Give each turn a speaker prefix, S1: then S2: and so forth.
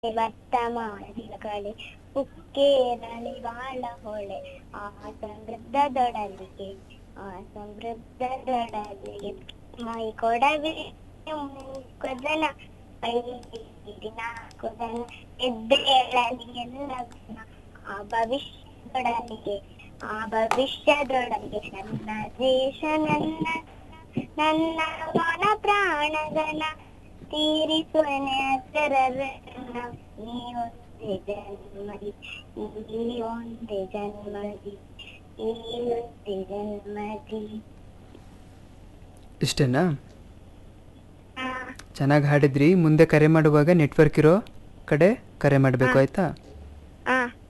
S1: ವರ್ತಮಾನಗಳೇ ಉಕ್ಕೇರಳಿ ಬಾಳ ಹೊಳೆ ಆ ಸಮೃದ್ಧದೊಡಲಿಗೆ ಆ ಸಮೃದ್ಧದೊಡಲಿಗೆ ಮೈ ಕೊಡವಿ ಮೂಕದನ ನಾಲ್ಕುದನ ಎದ್ದೇಳಲಿ ಎಲ್ಲ ಗುಣ ಆ ಭವಿಷ್ಯದೊಡಲಿಗೆ ಆ ಭವಿಷ್ಯದೊಡಲಿಗೆ ನನ್ನ ದೇಶ ನನ್ನ ನನ್ನ ಮನ ಪ್ರಾಣಗನ ತೀರಿಸುವನೆ ಹೆಸರನ್ನ ಈ ಒಂದೇ ಜನ್ಮದಿ ಈ ಒಂದೇ ಜನ್ಮದಿ ಈ ಒಂದೇ ಜನ್ಮದಿ
S2: ಇಷ್ಟೇನಾ
S1: ಆ,
S2: ಚೆನ್ನಾಗಿ ಹಾಡಿದ್ರಿ ಮುಂದೆ ಕರೆ ಮಾಡುವಾಗ ನೆಟ್ವರ್ಕ್ ಇರೋ ಕಡೆ ಕರೆ ಮಾಡಬೇಕು ಆಯಿತಾ